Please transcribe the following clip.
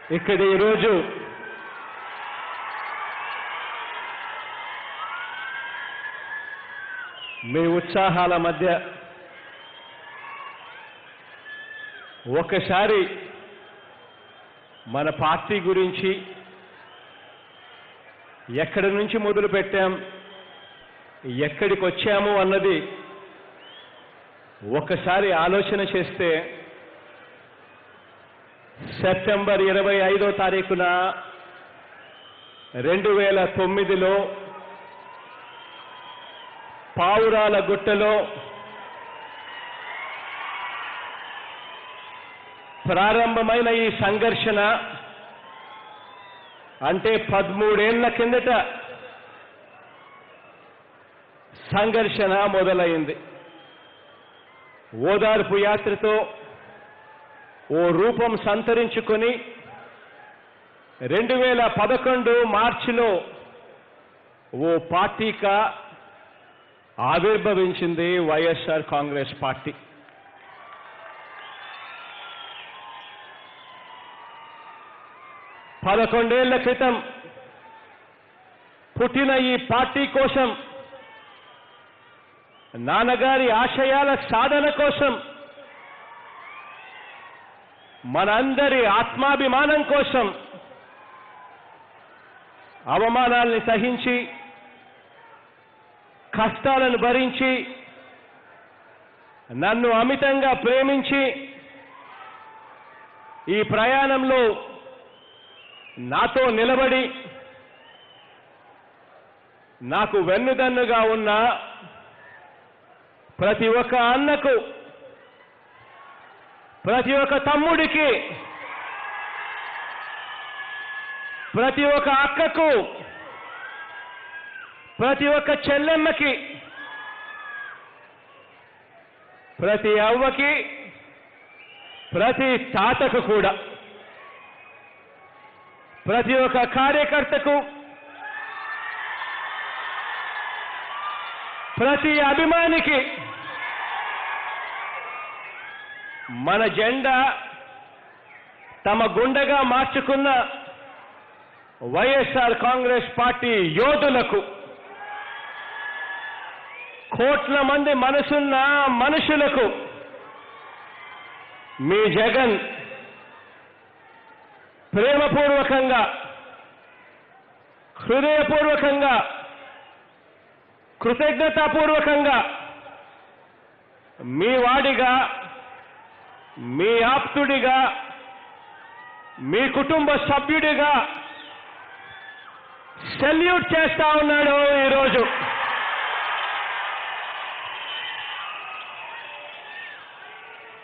ఇక్కడ ఈరోజు మీ ఉత్సాహాల మధ్య ఒకసారి మన పార్టీ గురించి ఎక్కడి నుంచి మొదలు పెట్టాం ఎక్కడికి వచ్చాము అన్నది ఒకసారి ఆలోచన చేస్తే సెప్టెంబర్ ఇరవై ఐదో తారీఖున రెండు వేల తొమ్మిదిలో పావురాల గుట్టలో ప్రారంభమైన ఈ సంఘర్షణ అంటే పదమూడేళ్ల కిందట సంఘర్షణ మొదలైంది ఓదార్పు యాత్రతో ఓ రూపం సంతరించుకొని రెండు వేల పదకొండు మార్చిలో ఓ పార్టీగా ఆవిర్భవించింది వైఎస్ఆర్ కాంగ్రెస్ పార్టీ పదకొండేళ్ల క్రితం పుట్టిన ఈ పార్టీ కోసం నాన్నగారి ఆశయాల సాధన కోసం మనందరి ఆత్మాభిమానం కోసం అవమానాల్ని సహించి కష్టాలను భరించి నన్ను అమితంగా ప్రేమించి ఈ ప్రయాణంలో నాతో నిలబడి నాకు వెన్నుదన్నుగా ఉన్న ప్రతి ఒక్క అన్నకు ప్రతి ఒక్క తమ్ముడికి ప్రతి ఒక్క అక్కకు ప్రతి ఒక్క చెల్లెమ్మకి ప్రతి అవ్వకి ప్రతి తాతకు కూడా ప్రతి ఒక్క కార్యకర్తకు ప్రతి అభిమానికి మన జెండా తమ గుండెగా మార్చుకున్న వైఎస్ఆర్ కాంగ్రెస్ పార్టీ యోధులకు కోట్ల మంది మనసున్న మనుషులకు మీ జగన్ ప్రేమపూర్వకంగా హృదయపూర్వకంగా కృతజ్ఞతాపూర్వకంగా మీ వాడిగా మీ ఆప్తుడిగా మీ కుటుంబ సభ్యుడిగా సెల్యూట్ చేస్తా ఉన్నాడు ఈరోజు